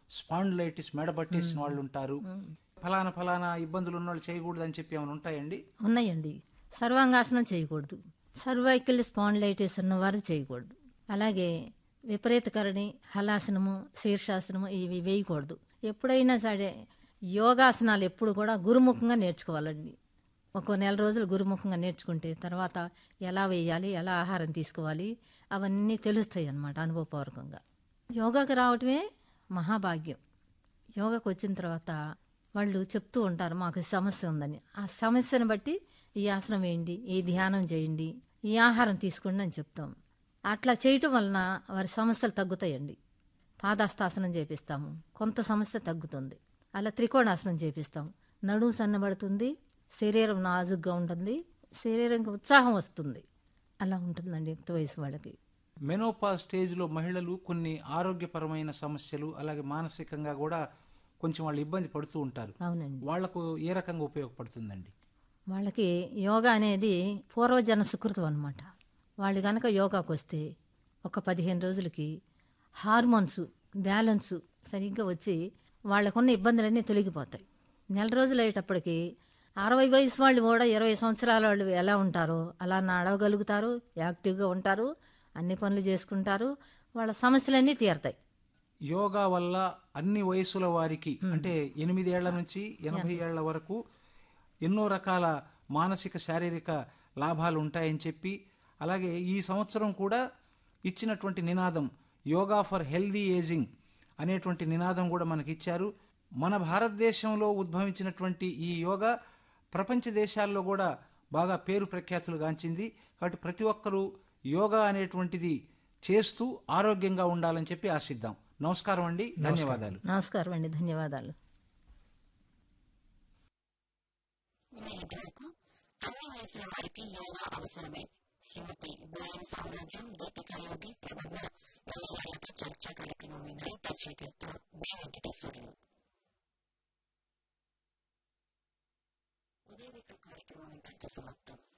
spondylitis మెడ పట్టేసిన వాళ్ళు ఉంటారు ఫలానా ఫలానా ఇబ్బందులు ఉన్న వాళ్ళు చేయకూడదని చెప్పి ఏమైనా ఉంటాయండి ఉన్నాయండి సర్వాంగాసనం చేయకూడదు సర్వైకల్ స్పాండిలైటిస్ ఉన్నవారు చేయకూడదు అలాగే విపరీతకరణి హలాసనము శీర్షాసనము ఇవి వేయకూడదు ఎప్పుడైనా సరే యోగాసనాలు ఎప్పుడు కూడా గురుముఖంగా నేర్చుకోవాలండి ఒక నెల రోజులు గురుముఖంగా నేర్చుకుంటే తర్వాత ఎలా వేయాలి ఎలా ఆహారం తీసుకోవాలి అవన్నీ తెలుస్తాయి అన్నమాట అనుభవపూర్వకంగా యోగాకి రావటమే మహాభాగ్యం యోగాకు వచ్చిన తర్వాత వాళ్ళు చెప్తూ ఉంటారు మాకు ఈ సమస్య ఉందని ఆ సమస్యను బట్టి ఈ ఆసనం వేయండి ఈ ధ్యానం చేయండి ఈ ఆహారం తీసుకోండి అని చెప్తాం అట్లా చేయటం వలన వారి సమస్యలు తగ్గుతాయండి పాదాస్తాసనం చేపిస్తాము కొంత సమస్య తగ్గుతుంది అలా త్రికోణాసనం చేపిస్తాం నడుము సన్నబడుతుంది శరీరం నాజుగ్గా ఉంటుంది శరీరంకి ఉత్సాహం వస్తుంది అలా ఉంటుందండి యుక్త వయసు వాళ్ళకి మెనోపా స్టేజ్లో మహిళలు కొన్ని ఆరోగ్యపరమైన సమస్యలు అలాగే మానసికంగా కూడా కొంచెం వాళ్ళు ఇబ్బంది పడుతూ ఉంటారు అవునండి వాళ్లకు ఏ రకంగా ఉపయోగపడుతుందండి వాళ్ళకి యోగా అనేది పూర్వజన సుకృతం అనమాట వాళ్ళు కనుక యోగాకు వస్తే ఒక పదిహేను రోజులకి హార్మోన్స్ బ్యాలెన్స్ సరిగ్గా వచ్చి వాళ్ళకున్న ఇబ్బందులన్నీ తొలగిపోతాయి నెల రోజులు అయ్యేటప్పటికి అరవై వయసు వాళ్ళు కూడా ఇరవై సంవత్సరాల వాళ్ళు ఎలా ఉంటారో అలా నడవగలుగుతారు యాక్టివ్గా ఉంటారు అన్ని పనులు చేసుకుంటారు వాళ్ళ సమస్యలన్నీ తీరతాయి యోగా వల్ల అన్ని వయసుల వారికి అంటే ఎనిమిది ఏళ్ల నుంచి ఎనభై ఏళ్ల వరకు ఎన్నో రకాల మానసిక శారీరక లాభాలు ఉంటాయని చెప్పి అలాగే ఈ సంవత్సరం కూడా ఇచ్చినటువంటి నినాదం యోగా ఫర్ హెల్దీ ఏజింగ్ అనేటువంటి నినాదం కూడా మనకి ఇచ్చారు మన భారతదేశంలో ఉద్భవించినటువంటి ఈ యోగా ప్రపంచ దేశాల్లో కూడా బాగా పేరు ప్రఖ్యాతులు గాంచింది కాబట్టి ప్రతి ఒక్కరూ యోగా అనేటువంటిది చేస్తూ ఆరోగ్యంగా ఉండాలని చెప్పి ఆశిద్దాం నమస్కారం అండి ధన్యవాదాలు నమస్కారం అండి ధన్యవాదాలు ఇంతవరకు అన్ని వయసుల వారికి యోగా అవసరమే శ్రీమతి బోయం సామ్రాజ్యం దీపికా యోగి ప్రబుద్ధ వేయాలతో చర్చా కార్యక్రమం విన్నారు పరిచయకర్త బి వెంకటేశ్వర్లు ఉదయ కార్యక్రమం ఇంతటితో సమాప్తం